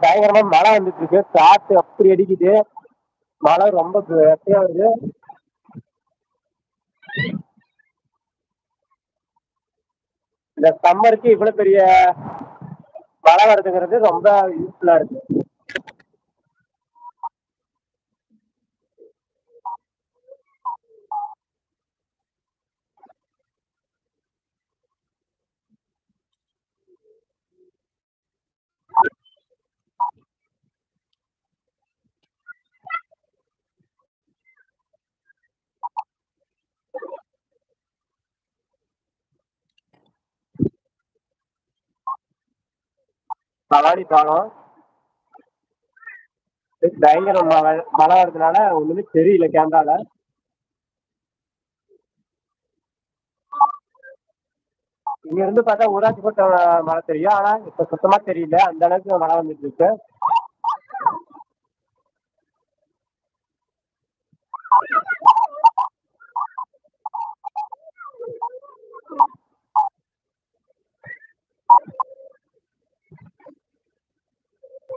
பயங்கரமா மழை வந்துட்டு இருக்கு காத்து அப்படி அடிக்குது மழை ரொம்ப வெட்டையா வருது இந்த சம்மருக்கு இவ்வளவு பெரிய மழை வருதுங்கிறது ரொம்ப யூஸ்ஃபுல்லா இருக்கு பவானி பாலம் பயங்கர மழை மழை வரதுனால ஒண்ணுமே தெரியல கேமரால இங்க இருந்து பார்த்தா ஊராட்சி கோட்டை மழை தெரியும் ஆனா இப்ப சுத்தமா தெரியல அந்த அளவுக்கு மழை வந்துட்டு இருக்கு